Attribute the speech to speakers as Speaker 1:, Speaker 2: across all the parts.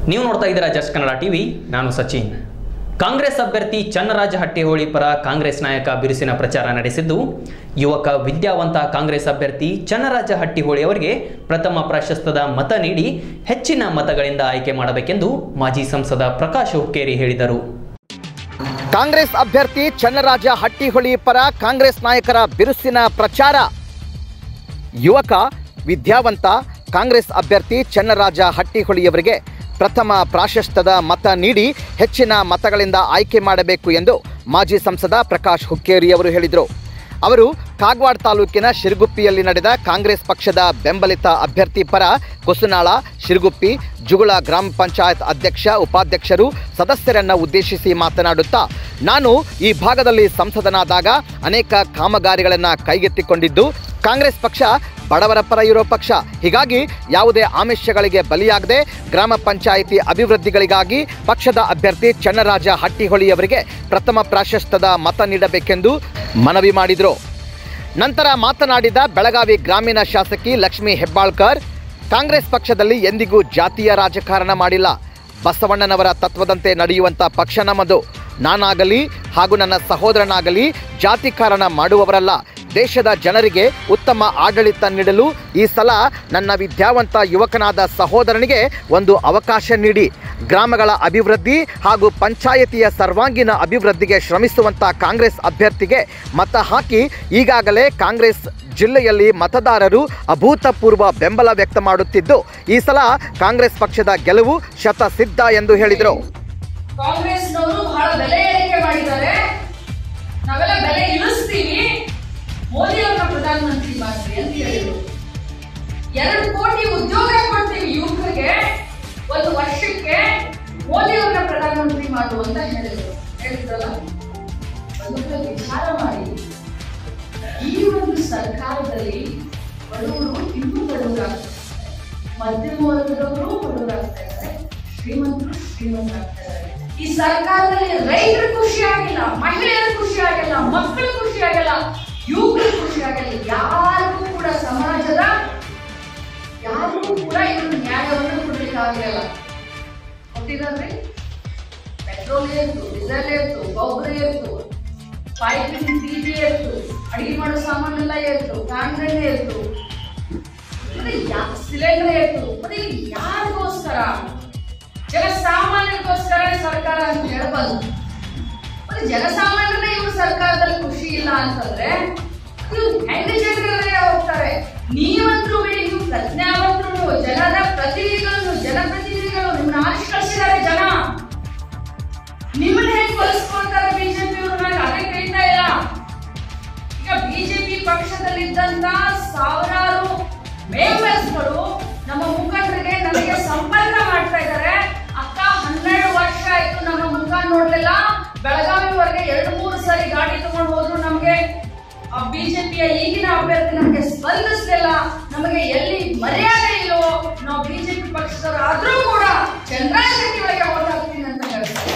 Speaker 1: ನೀವು ನೋಡ್ತಾ ಇದ್ದೀರಾ ಜಸ್ಟ್ ಕನ್ನಡ ಟಿವಿ ನಾನು ಸಚಿನ್ ಕಾಂಗ್ರೆಸ್ ಅಭ್ಯರ್ಥಿ ಚನ್ನರಾಜ ಹಟ್ಟಿಹೋಳಿ ಪರ ಕಾಂಗ್ರೆಸ್ ನಾಯಕ ಬಿರುಸಿನ ಪ್ರಚಾರ ನಡೆಸಿದ್ದು ಯುವಕ ವಿದ್ಯಾವಂತ ಕಾಂಗ್ರೆಸ್ ಅಭ್ಯರ್ಥಿ ಚನ್ನರಾಜ ಹಟ್ಟಿಹೋಳಿ ಅವರಿಗೆ ಪ್ರಥಮ ಪ್ರಾಶಸ್ತ್ಯದ ಮತ ನೀಡಿ ಹೆಚ್ಚಿನ ಮತಗಳಿಂದ ಆಯ್ಕೆ ಮಾಡಬೇಕೆಂದು ಮಾಜಿ ಸಂಸದ ಪ್ರಕಾಶ್ ಹುಕ್ಕೇರಿ ಹೇಳಿದರು
Speaker 2: ಕಾಂಗ್ರೆಸ್ ಅಭ್ಯರ್ಥಿ ಚನ್ನರಾಜ ಹಟ್ಟಿಹೊಳಿ ಪರ ಕಾಂಗ್ರೆಸ್ ನಾಯಕರ ಬಿರುಸಿನ ಪ್ರಚಾರ ಯುವಕ ವಿದ್ಯಾವಂತ ಕಾಂಗ್ರೆಸ್ ಅಭ್ಯರ್ಥಿ ಚನ್ನರಾಜ ಹಟ್ಟಿಹೊಳಿಯವರಿಗೆ ಪ್ರಥಮ ಪ್ರಾಶಸ್ತ್ಯದ ಮತ ನೀಡಿ ಹೆಚ್ಚಿನ ಮತಗಳಿಂದ ಆಯ್ಕೆ ಮಾಡಬೇಕು ಎಂದು ಮಾಜಿ ಸಂಸದ ಪ್ರಕಾಶ್ ಹುಕ್ಕೇರಿಯವರು ಹೇಳಿದರು ಅವರು ಕಾಗವಾಡ ತಾಲೂಕಿನ ಶಿರಗುಪ್ಪಿಯಲ್ಲಿ ನಡೆದ ಕಾಂಗ್ರೆಸ್ ಪಕ್ಷದ ಬೆಂಬಲಿತ ಅಭ್ಯರ್ಥಿ ಪರ ಕೊಸುನಾಳ ಶಿರಗುಪ್ಪಿ ಜುಗುಳ ಗ್ರಾಮ ಪಂಚಾಯತ್ ಅಧ್ಯಕ್ಷ ಉಪಾಧ್ಯಕ್ಷರು ಸದಸ್ಯರನ್ನ ಉದ್ದೇಶಿಸಿ ಮಾತನಾಡುತ್ತಾ ನಾನು ಈ ಭಾಗದಲ್ಲಿ ಸಂಸದನಾದಾಗ ಅನೇಕ ಕಾಮಗಾರಿಗಳನ್ನು ಕೈಗೆತ್ತಿಕೊಂಡಿದ್ದು ಕಾಂಗ್ರೆಸ್ ಪಕ್ಷ ಬಡವರ ಪರ ಇರೋ ಪಕ್ಷ ಹೀಗಾಗಿ ಯಾವುದೇ ಆಮಿಷಗಳಿಗೆ ಬಲಿಯಾಗದೆ ಗ್ರಾಮ ಪಂಚಾಯಿತಿ ಅಭಿವೃದ್ಧಿಗಳಿಗಾಗಿ ಪಕ್ಷದ ಅಭ್ಯರ್ಥಿ ಚನ್ನರಾಜ ಹಟ್ಟಿಹೊಳಿಯವರಿಗೆ ಪ್ರಥಮ ಪ್ರಾಶಸ್ತ್ಯದ ಮತ ನೀಡಬೇಕೆಂದು ಮನವಿ ಮಾಡಿದರು ನಂತರ ಮಾತನಾಡಿದ ಬೆಳಗಾವಿ ಗ್ರಾಮೀಣ ಶಾಸಕಿ ಲಕ್ಷ್ಮೀ ಹೆಬ್ಬಾಳ್ಕರ್ ಕಾಂಗ್ರೆಸ್ ಪಕ್ಷದಲ್ಲಿ ಎಂದಿಗೂ ಜಾತಿಯ ರಾಜಕಾರಣ ಮಾಡಿಲ್ಲ ಬಸವಣ್ಣನವರ ತತ್ವದಂತೆ ನಡೆಯುವಂಥ ಪಕ್ಷ ನಮ್ಮದು ನಾನಾಗಲಿ ಹಾಗೂ ನನ್ನ ಸಹೋದರನಾಗಲಿ ಜಾತಿಕಾರಣ ಮಾಡುವವರಲ್ಲ ದೇಶದ ಜನರಿಗೆ ಉತ್ತಮ ಆಡಳಿತ ನೀಡಲು ಈ ಸಲ ನನ್ನ ವಿದ್ಯಾವಂತ ಯುವಕನಾದ ಸಹೋದರನಿಗೆ ಒಂದು ಅವಕಾಶ ನೀಡಿ ಗ್ರಾಮಗಳ ಅಭಿವೃದ್ಧಿ ಹಾಗೂ ಪಂಚಾಯತಿಯ ಸರ್ವಾಂಗೀಣ ಅಭಿವೃದ್ಧಿಗೆ ಶ್ರಮಿಸುವಂಥ ಕಾಂಗ್ರೆಸ್ ಅಭ್ಯರ್ಥಿಗೆ ಮತ ಹಾಕಿ ಈಗಾಗಲೇ ಕಾಂಗ್ರೆಸ್ ಜಿಲ್ಲೆಯಲ್ಲಿ ಮತದಾರರು ಅಭೂತಪೂರ್ವ ಬೆಂಬಲ ವ್ಯಕ್ತ ಮಾಡುತ್ತಿದ್ದು ಈ ಸಲ ಕಾಂಗ್ರೆಸ್ ಪಕ್ಷದ ಗೆಲುವು ಶತಸಿದ್ಧ ಎಂದು ಹೇಳಿದರು
Speaker 3: ಕಾಂಗ್ರೆಸ್ನವರು ಬಹಳ ಬೆಲೆ ಏರಿಕೆ ಮಾಡಿದ್ದಾರೆ ನಾವೆಲ್ಲ ಬೆಲೆ ಇಳಿಸ್ತೀವಿ ಮೋದಿ ಅವ್ರನ್ನ ಪ್ರಧಾನಮಂತ್ರಿ ಮಾಡ್ರಿ ಅಂತ ಹೇಳಿದ್ರು ಎರಡು ಕೋಟಿ ಉದ್ಯೋಗ ಕೊಡ್ತೀವಿ ಯುವಕರಿಗೆ ಒಂದು ವರ್ಷಕ್ಕೆ ಮೋದಿ ಅವ್ರನ್ನ ಪ್ರಧಾನಮಂತ್ರಿ ಮಾಡು ಅಂತ ಹೇಳಿದ್ರು ಹೇಳಿದ್ರಲ್ಲ ಅದಕ್ಕೆ ವಿಚಾರ ಮಾಡಿ ಈ ಒಂದು ಸರ್ಕಾರದಲ್ಲಿ ಬಡವರು ಇನ್ನೂ ಬಡವರಾಗ್ತಾರೆ ಮಧ್ಯಮ ವರ್ಗದವರು ಬಡವರಾಗ್ತಾ ಇದ್ದಾರೆ ಶ್ರೀಮಂತರು ಶ್ರೀಮಂತರಾಗ್ತಾ ಇದ್ದಾರೆ ಈ ಸರ್ಕಾರದಲ್ಲಿ ರೈತರು ಖುಷಿ ಆಗಿಲ್ಲ ಮಹಿಳೆಯರು ಖುಷಿ ಆಗಿಲ್ಲ ಮಕ್ಕಳು ಖುಷಿ ಆಗಿಲ್ಲ ಯುವಕರು ಖುಷಿ ಆಗಿಲ್ಲ ಯಾರಿಗೂ ಕೂಡ ಸಮಾಜದ ಯಾರಿಗೂ ಕೂಡ ಇವರು ನ್ಯಾಯವನ್ನು ಕೊಡ್ಲಿಕ್ಕೆ ಆಗಿರಲ್ಲ ಕೊಟ್ಟಿದ್ದಾರೆ ಪೆಟ್ರೋಲ್ ಏರ್ತು ಡೀಸೆಲ್ ಏರ್ತು ಗೊಬ್ಬರ ಏರ್ತು ಪೈಪಿನ ಬೀಜ ಏರ್ತು ಅಡಿಗೆ ಮಾಡೋ ಸಾಮಾನೆಲ್ಲ ಏರ್ತು ಕಾಂಗ್ರೆಸ್ ಏರ್ತು ಮತ್ತೆ ಯಾ- ಸಿಲಿಂಡರ್ ಏರ್ತು ಮತ್ತೆ ಇದು ಯಾರಿಗೋಸ್ಕರ ಜನಸಾಮಾನ್ಯರಿಗೋಸ್ಕರ ಸರ್ಕಾರ ಅಂತ ಹೇಳ್ಬಾರ್ದು ಮತ್ತೆ ಜನಸಾಮಾನ್ಯರೇ ಇವ್ರು ಸರ್ಕಾರದಲ್ಲಿ ಖುಷಿ ಇಲ್ಲ ಅಂತಂದ್ರೆ ಇವ್ರು ಹೆಂಗ ಜನರೇ ಹೋಗ್ತಾರೆ ನೀವಂತರೂ ಬಿಡಿ ನೀವು ಪ್ರಜ್ಞಾವಂತರು ನೀವು ಜನರ ಪ್ರತಿನಿಧಿಗಳು ನೀವು ಜನಪ್ರತಿನಿಧಿಗಳು ನಿಮ್ಮನ್ನ ಆರಿಸಿ ಕಳಿಸಿದ್ದಾರೆ ಜನ ನಿಮ್ಮನ್ನ ಹೆಂಗ್ ಬಳಸ್ಕೊಳ್ತಾರೆ ಬಿಜೆಪಿ ಅವ್ರು ನಾನು ಅದೇ ಕೇಳ್ತಾ ಇಲ್ಲ ಈಗ ಬಿಜೆಪಿ ಪಕ್ಷದಲ್ಲಿದ್ದಂತ ಸಾವಿರಾರು ಮೆಂಬರ್ಸ್ಗಳು ನಮ್ಮ ಮುಖಂಡರಿಗೆ ನನಗೆ ಸಂಪರ್ಕ ಮಾಡ್ತಾ ಇದ್ದಾರೆ ಅಕ್ಕ ಹನ್ನೆರಡು ವರ್ಷ ಆಯ್ತು ನಮ್ಮ ಮುಖ ನೋಡ್ಲಿಲ್ಲ ಬೆಳಗಾವಿವರೆಗೆ ಎರಡು ಮೂರು ಸರಿ ಗಾಡಿ ತಗೊಂಡು ಹೋದ್ರು ನಮ್ಗೆ ಆ ಬಿಜೆಪಿಯ ಈಗಿನ ಅಭ್ಯರ್ಥಿ ನಮಗೆ ಸ್ಪಂದಿಸ್ಲಿಲ್ಲ ನಮಗೆ ಎಲ್ಲಿ ಮರ್ಯಾದೆ ಇಲ್ಲವೋ ನಾವು ಬಿಜೆಪಿ ಪಕ್ಷದವರು ಆದ್ರೂ ಕೂಡ ಚಂದ್ರಶೆಟ್ಟಿ ಒಳಗೆ ಓಟ್ ಹಾಕ್ತೀನಿ ಅಂತ ಹೇಳ್ತಾರೆ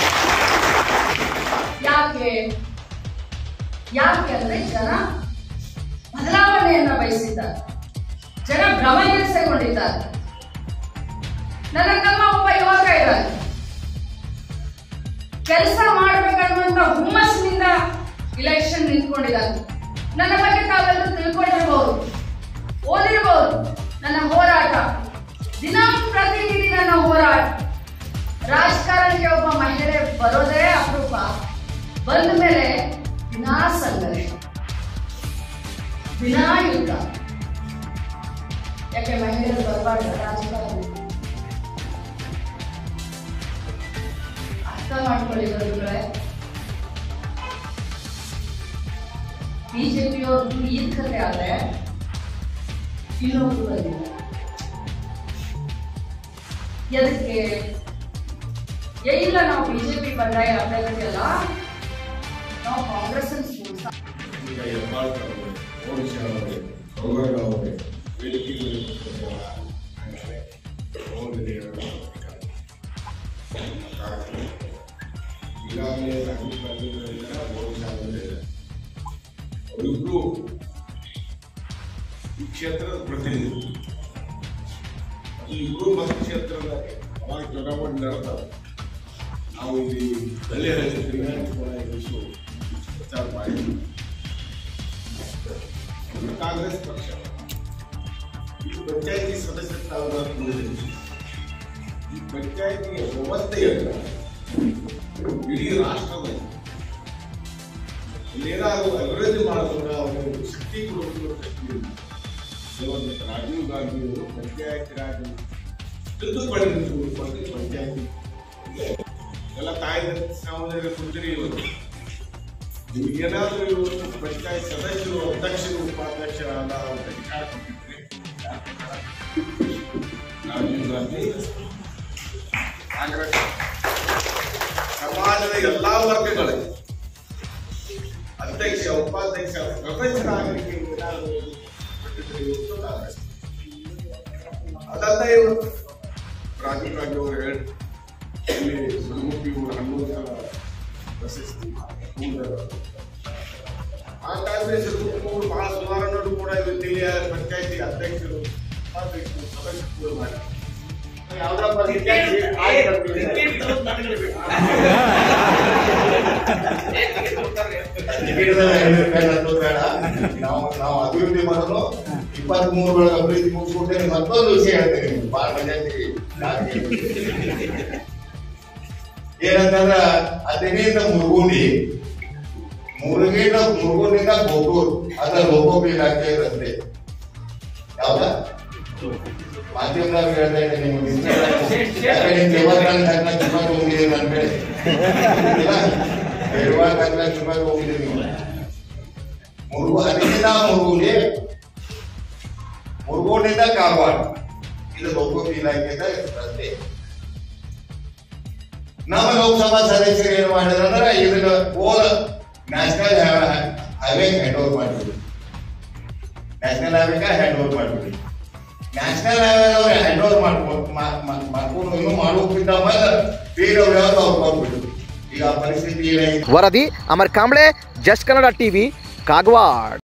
Speaker 3: ಯಾಕೆ ಯಾಕೆ ಅಂದ್ರೆ ಜನ ಬದಲಾವಣೆಯನ್ನ ಬಯಸಿದ್ದಾರೆ ಜನ ಭ್ರಮನಿರಸೆಗೊಂಡಿದ್ದಾರೆ ನನ್ನ ತಮ್ಮ ಒಬ್ಬ ಯುವಕ ಇದ್ದಾನೆ ಕೆಲಸ ಮಾಡ್ಬೇಕನ್ನುವಂತ ಹುಮ್ಮಸ್ಸಿನಿಂದ ಇಲೆಕ್ಷನ್ ನಿಂತ್ಕೊಂಡಿದ್ದಾನೆ ನನ್ನ ಬಗ್ಗೆ ತಾವೆಲ್ಲರೂ ತಿಳ್ಕೊಂಡಿರ್ಬೋದು ಓದಿರ್ಬೋದು ನನ್ನ ಹೋರಾಟ ದಿನ ಪ್ರತಿನಿಧಿ ನನ್ನ ಹೋರಾಟ ರಾಜಕಾರಣಕ್ಕೆ ಒಬ್ಬ ಮಹಿಳೆ ಬರೋದೇ ಅಪರೂಪ ಬಂದ ಮೇಲೆ ದಿನಾ ಸಂಘರ್ಷ ದಿನಾ ಯುದ್ಧ ಯಾಕೆ ಮಹಿಳೆಯರು ಬರಬಾರ್ದು ರಾಜಕಾರಣ ಅರ್ಥ ಮಾಡ್ಕೊಳ್ಳಿ ಬಂಧುಗಳೇ ಬಿಜೆಪಿಯವ್ರದ್ದು ಈ ಕತೆ ಆದ್ರೆ ಇನ್ನೊಬ್ರು ಬಂದಿದ್ದಾರೆ ಎದಕ್ಕೆ ಏ ಇಲ್ಲ ನಾವು ಬಿಜೆಪಿ ಬಂಡಾಯ ಅಭ್ಯರ್ಥಿಯಲ್ಲ ನಾವು ಕಾಂಗ್ರೆಸ್
Speaker 4: ಈಗ ಹೆಬ್ಬಾಳ್ಕರ್ ಅವರು, ಮೋನಿಶಾ ಅವರು, ಗೌರವ್ ಅವರು, ವೇದಿಕೆಯಲ್ಲಿ ಕೂತ್ಕೊಂಡವರ ಹಂಗಾರೆ ಮೌಲ್ಯಗಳು ಈಗಾಗಲೇ ರಾಜೀವ್ ಗಾಂಧಿಗಳಿಂದ ಮೋನಿಶಾ ಅವರು ಇದ್ದಾರೆ. ಅವರಿಬ್ರು ಈ ಕ್ಷೇತ್ರದ ಪ್ರತಿನಿಧಿ ಅದು ಇಬ್ಬರು ಮತಕ್ಷೇತ್ರದ ಅವಾಗ ಚುನಾವಣೆ ನಡೆದಾವ ನಾವು ಇಲ್ಲಿ ಹಳ್ಳಿಯಲ್ಲಿ ತಿರುಗಾಡಿ ಇಷ್ಟು ಪ್ರಚಾರ ಮಾಡಿದ್ವಿ ಇದು ಕಾಂಗ್ರೆಸ್ ಪಕ್ಷ ಇದು ಪಂಚಾಯತಿ ಸದಸ್ಯ ಸ್ಥಾನದ ಈ ಪಂಚಾಯತಿ ವ್ಯವಸ್ಥೆಯಲ್ಲ ಇಡೀ ರಾಷ್ಟ್ರದಲ್ಲಿ ಏನಾದರೂ ಅಭಿವೃದ್ಧಿ ಮಾಡೋದ್ರ ಅವರು ಶಕ್ತಿ ಕೊಡಬೇಕು ಶಕ್ತಿ ಇಲ್ಲ. ಇವತ್ತು ರಾಜೀವ್ ಗಾಂಧಿ ಅವರು ಪಂಚಾಯತ್ ರಾಜ್ ತಿದ್ದುಪಡಿ ಬಂದು ಪಂಚಾಯತಿ ಎಲ್ಲ ತಾಯಿ ಸಾಮಾನ್ಯರ ಕುಂತಿರಿ ಇವರು ನಿಮಗೇನಾದ್ರೂ ಇವತ್ತು ಪಂಚಾಯತ್ ಸದಸ್ಯರು ಅಧ್ಯಕ್ಷರು ಉಪಾಧ್ಯಕ್ಷರಾದ ಅವ್ರಿಗೆ ಅಧಿಕಾರ ಕೊಟ್ಟಿದ್ರೆ ರಾಜೀವ್ ಗಾಂಧಿ ಕಾಂಗ್ರೆಸ್ ಸಮಾಜದ ಎಲ್ಲಾ ವರ್ಗಗಳಿಗೆ ಅಧ್ಯಕ್ಷ ಉಪಾಧ್ಯಕ್ಷ ಸದಸ್ಯರಾಗಲಿಕ್ಕೆ ಏನಾದರೂ ಕೊಟ್ಟಿದ್ರೆ ಇವತ್ತು ಕಾಂಗ್ರೆಸ್ ಅದಲ್ಲ ಇವತ್ತು ರಾಜೀವ್ ಗಾಂಧಿ ಅವರು ಹೇಳಿ ಇಲ್ಲಿ ಗುರುಮುಖಿ ಅವರು ಹನ್ನೊಂದು ಸಲ ಪ್ರಶಸ್ತಿ ಹೊಂದಿದ್ದಾರೆ. ಆ ಕಾಂಗ್ರೆಸ್ ಅವರು ಬಹಳ ಸುಧಾರಣೆಗಳು ಕೂಡ ಇವತ್ತು ಇಲ್ಲಿ ಪಂಚಾಯತಿ ಅಧ್ಯಕ್ಷರು ಉಪಾಧ್ಯಕ್ಷರು ಸದಸ್ಯರು ಮಾಡಿ ಯಾವ್ದಪ್ಪ ಪಂಚಾಯ್ತಿ ಆಯ್ತು
Speaker 5: ಬೇಡ ನಾವು ನಾವು ಅಭಿವೃದ್ಧಿ ಮಾಡಲು ಇಪ್ಪತ್ತ್ ಮೂರು ಬೆಳಗ್ಗೆ ಅಭಿವೃದ್ಧಿ ಮುಗಿಸ್ಕೊಟ್ಟೆ ಮತ್ತೊಂದು ವಿಷಯ ಹೇಳ್ತೀನಿ ನಿಮ್ಗೆ ಬಾಳ ಪಂಚಾಯತಿ ಏನಂತಂದ್ರ ಹದಿನೈದ ಮುರುಗುಂಡಿ ಮುರುಗಿನ ಮುರುಗುಂಡಿಂದ ಗೋಕೂರ್ ಅದ ಲೋಕೋಪಿ ಇಲಾಖೆ ರಸ್ತೆ ಯಾವ್ದ ಮಾಧ್ಯಮದಾಗ ಹೇಳ್ತಾ ಇದ್ದೆ ನಿಮ್ಗೆ ಯಾಕಂದ್ರೆ ನಿಮ್ ದೇವಸ್ಥಾನ ತನಕ ಸುಮಾರು ಹೋಗಿದ್ದೀರಿ ನನ್ನ ಕಡೆ ಬೇಡವಾ ತನಕ ಸುಮಾರು ಹೋಗಿದ್ದೀರಿ ನೀವು ಮುರುಗು ಅದಕ್ಕಿಂತ ಮುರುಗುಂಡಿ ಮುರುಗೋಡಿಂದ ಕಾರವಾರ ಇದು ಲೋಕೋಪಿ ಇಲಾಖೆದ ರಸ್ತೆ ನಮ್ಮ ಲೋಕಸಭಾ ಸದಸ್ಯರು ಏನು ಮಾಡಿದ್ರೆ ಇದನ್ನ old national highway hand over ಮಾಡಿದ್ರು ನ್ಯಾಷನಲ್ ಹೈವೇಗೆ ಹ್ಯಾಂಡ್ ಓವರ್ ಮಾಡಿದ್ರು ನ್ಯಾಷನಲ್ ಹೈವೇ ಅವ್ರು ಹ್ಯಾಂಡ್ ಓವರ್ ಮಾಡ್ಕೊಂಡು ಮಾಡ್ಕೊಂಡು ಇನ್ನೂ ಮಾಡೋಕ್ಕಿಂತ ಮೇಲೆ ಬೇರೆ ಅವ್ರು ಯಾವ್ದು ಅವ್ರು ಕೊಟ್ಬಿಟ್ರು ಈಗ ಆ ಪರಿಸ್ಥಿತಿ ಏನಾಗಿದೆ
Speaker 2: ವರದಿ ಅಮರ್ ಕಾಂಬ್ಳೆ ಜಸ್ಟ್ ಕನ್ನಡ ಟಿವಿ ಕಾಗವಾಡ್